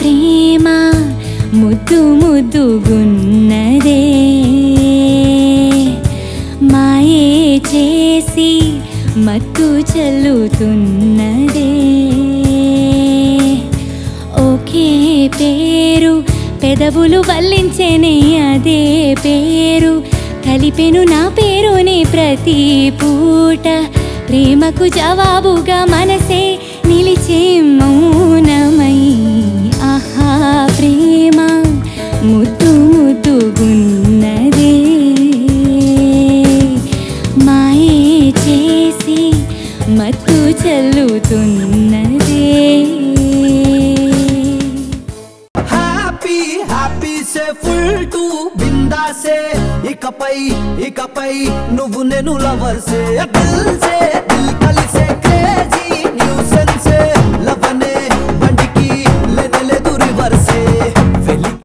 ప్రేమ ముద్దు ముద్దుగున్నదే మాయే చేసి మత్తు చల్లుతున్నదే ఒకే పేరు పెదవులు వల్లించేనే అదే పేరు కలిపెను నా పేరుని ప్రతి పూట ప్రేమకు జవాబుగా మనసే నిలిచే మౌనమై ఆహా ప్రేమ ముద్దు ముద్దుగున్నదే మాయే చేసి మత్తు చల్లుతున్నదే హ్యాపీ హ్యాపీ సే ఫుల్ టు బిందాసే ఇకపై ఇకపై నువ్వు నేను లవర్సే దిల్ సే